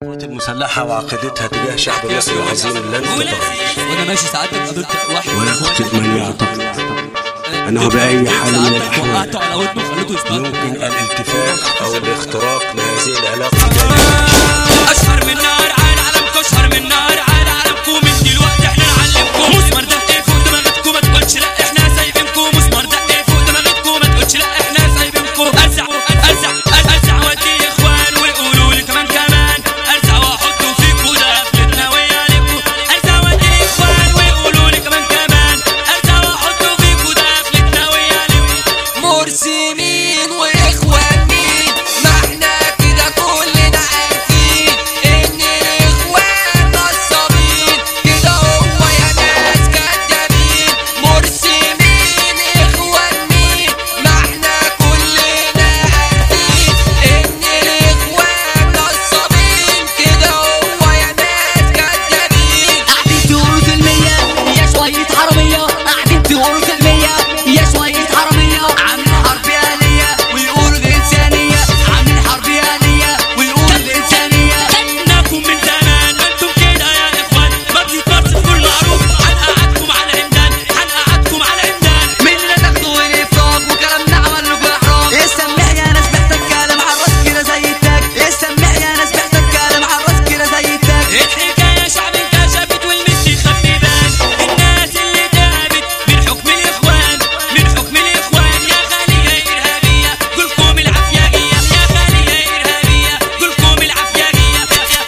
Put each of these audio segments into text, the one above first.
القوات المسلحة وعقيدتها تجاه شعب مصر العظيم لن تتغير وانا ماشي ساعات قابلت واحد ولا أخطئ من يعتقد أنه بأي حال من الأحوال وقعته على ودنه وخليته يستنى يمكن الالتفاف أو الاختراق لهذه العلاقة الجيدة اشهر من نار عال علمكم اشهر من نار عال علمكم من دلوقتي احنا نعلمكم مسمار دق فوق دماغتكم ما تقولش لا احنا سايبينكم مسمار دق فوق دماغتكم ما تقولش لا احنا سايبينكم ارزع ارزع ارزع وادي اخوان ويقولوا لي كمان كمان ارزع واحطوا فيكوا دخلتنا ويالكم ارزع وادي اخوان ويقولوا لي كمان كمان ارزع واحطوا فيكوا دخلتنا ويالكم مرسي مين واخوان مين ما احنا كده كلنا عارفين ان الاخوان نصابين كده هو يا ناس كدابين مرسي مين اخوان مين ما احنا كلنا عارفين ان الاخوان نصابين كده هو يا ناس كدابين قاعدين تقولوا في المية يا شوية حرامية قاعدين تقولوا في المية يا شوية حرامية عاملين حرب آلية ويقولوا الإنسانية عاملين حرب آلية ويقولوا الإنسانية ناكم من زمان ما انتم كده يا اخوان ما بيتبص في كل معروف هنقعدكم على عمدان هنقعدكم على عمدان مننا تاخدوا الإفراج وكلامنا عمل لكم إحراج استمع يا ناس محتاج كلام على الراس كده زي التاج استمع يا ناس محتاج كلام على الراس كده زي التاج الحكاية شعب انكشفت والمستخبي بان الناس اللي تعبت من حكم الإخوان من حكم الإخوان يا خلية إرهابية كلكم العفياجية يا خلية إرهابية كلكم العفياجية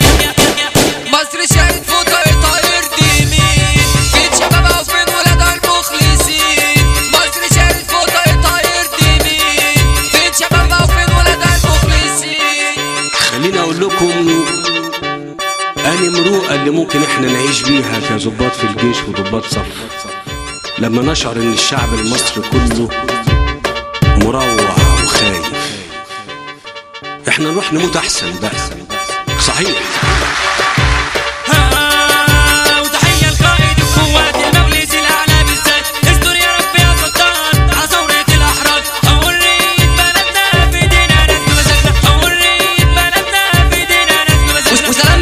مصر شاهد فوطة طاير دي مين فين شبابها وفين ولادها المخلصين مصر شاهد فوطة طاير دي مين فين شبابها وفين ولادها المخلصين خليني أقول لكم أني مروءة اللي ممكن إحنا نعيش بيها كظباط في الجيش وضباط صف لما نشعر إن الشعب المصري كله مروع وخايف إحنا نروح نموت أحسن بقى صحيح آه، وتحية لقائد القوات المجلس الأعلى بالذات استر يا رب يا سلطان على ثورة الأحرار حرية بلدنا في ايدينا ناس بمزاجنا حرية بلدنا في ايدينا ناس بمزاجنا